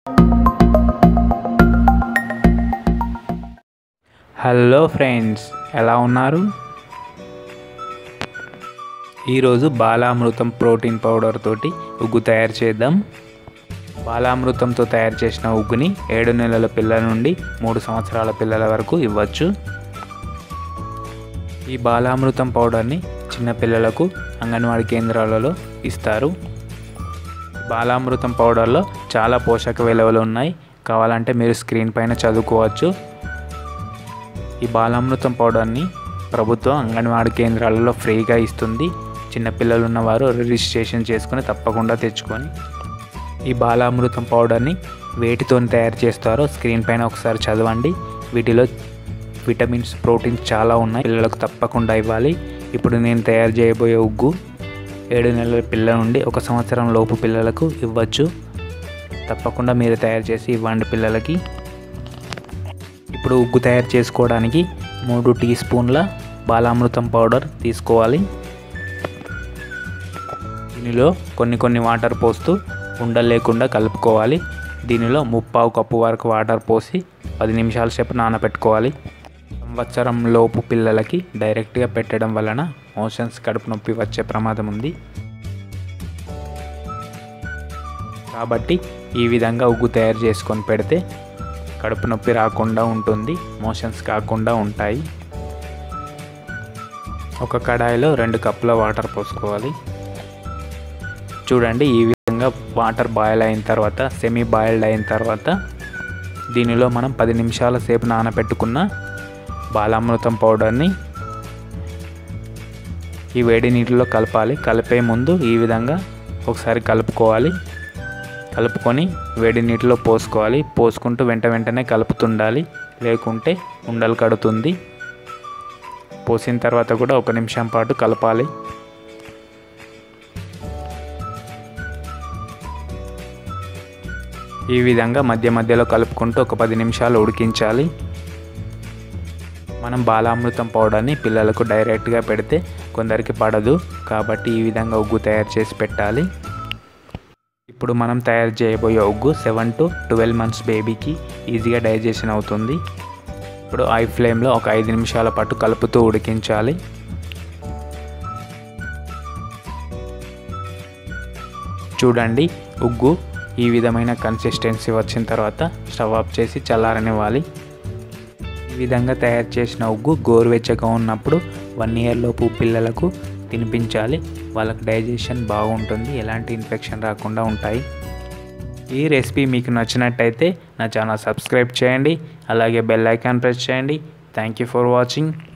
hello friends ఎలా ఉన్నారు ఈరోజు బాలామృతం ప్రోటీన్ పౌడర్ తోటి ఉగ్గు తయారు చేద్దాం బాలామృతంతో తయారు చేసిన ఉగ్గుని ఏడు నెలల పిల్లల నుండి మూడు సంవత్సరాల పిల్లల వరకు ఇవ్వచ్చు ఈ బాలామృతం పౌడర్ని చిన్న పిల్లలకు అంగన్వాడీ కేంద్రాలలో ఇస్తారు బాలామృతం పౌడర్లో చాలా పోషక విలువలు ఉన్నాయి కావాలంటే మీరు స్క్రీన్ పైన చదువుకోవచ్చు ఈ బాలామృతం పౌడర్ని ప్రభుత్వం అంగన్వాడీ కేంద్రాలలో ఫ్రీగా ఇస్తుంది చిన్నపిల్లలు ఉన్నవారు రిజిస్ట్రేషన్ చేసుకుని తప్పకుండా తెచ్చుకొని ఈ బాలామృతం పౌడర్ని వేటితో తయారు చేస్తారో స్క్రీన్ పైన ఒకసారి చదవండి వీటిలో విటమిన్స్ ప్రోటీన్స్ చాలా ఉన్నాయి పిల్లలకు తప్పకుండా ఇవ్వాలి ఇప్పుడు నేను తయారు చేయబోయే ఉగ్గు ఏడు నెలల పిల్లల నుండి ఒక సంవత్సరం లోపు పిల్లలకు ఇవ్వచ్చు తప్పకుండా మీరు తయారు చేసి ఇవ్వండి పిల్లలకి ఇప్పుడు ఉగ్గు తయారు చేసుకోవడానికి మూడు టీ స్పూన్ల బాలామృతం పౌడర్ తీసుకోవాలి దీనిలో కొన్ని కొన్ని వాటర్ పోస్తూ ఉండలు లేకుండా కలుపుకోవాలి దీనిలో ముప్పావు కప్పు వరకు వాటర్ పోసి పది నిమిషాల సేపు నానబెట్టుకోవాలి సంవత్సరం లోపు పిల్లలకి డైరెక్ట్గా పెట్టడం వలన మోషన్స్ కడుపు నొప్పి వచ్చే ప్రమాదం ఉంది కాబట్టి ఈ విధంగా ఉగ్గు తయారు చేసుకొని పెడితే కడుపు నొప్పి రాకుండా ఉంటుంది మోషన్స్ కాకుండా ఉంటాయి ఒక కడాయిలో రెండు కప్పుల వాటర్ పోసుకోవాలి చూడండి ఈ విధంగా వాటర్ బాయిల్ అయిన తర్వాత సెమీ బాయిల్డ్ అయిన తర్వాత దీనిలో మనం పది నిమిషాల సేపు నానబెట్టుకున్న బాలామృతం పౌడర్ని ఈ వేడి నీటిలో కలపాలి కలిపే ముందు ఈ విధంగా ఒకసారి కలుపుకోవాలి కలుపుకొని వేడి నీటిలో పోసుకోవాలి పోసుకుంటూ వెంట వెంటనే కలుపుతుండాలి లేకుంటే ఉండలు కడుతుంది పోసిన తర్వాత కూడా ఒక నిమిషం పాటు కలపాలి ఈ విధంగా మధ్య మధ్యలో కలుపుకుంటూ ఒక పది నిమిషాలు ఉడికించాలి మనం బాలామృతం పౌడర్ని పిల్లలకు డైరెక్ట్గా పెడితే కొందరికి పడదు కాబట్టి ఈ విధంగా ఉగ్గు తయారు చేసి పెట్టాలి ఇప్పుడు మనం తయారు చేయబోయే ఉగ్గు సెవెన్ టు ట్వెల్వ్ మంత్స్ బేబీకి ఈజీగా డైజెషన్ అవుతుంది ఇప్పుడు ఐ ఫ్లేమ్లో ఒక ఐదు నిమిషాల పాటు కలుపుతూ ఉడికించాలి చూడండి ఉగ్గు ఈ విధమైన కన్సిస్టెన్సీ వచ్చిన తర్వాత స్టవ్ ఆఫ్ చేసి చల్లారనివ్వాలి ఈ విధంగా తయారు చేసిన ఉగ్గు గోరువెచ్చగా ఉన్నప్పుడు వన్ ఇయర్ లోపు పిల్లలకు తినిపించాలి వాళ్ళకి డైజెషన్ బాగుంటుంది ఎలాంటి ఇన్ఫెక్షన్ రాకుండా ఉంటాయి ఈ రెసిపీ మీకు నచ్చినట్టయితే నా ఛానల్ సబ్స్క్రైబ్ చేయండి అలాగే బెల్ ఐకాన్ ప్రెస్ చేయండి థ్యాంక్ యూ ఫర్ వాచింగ్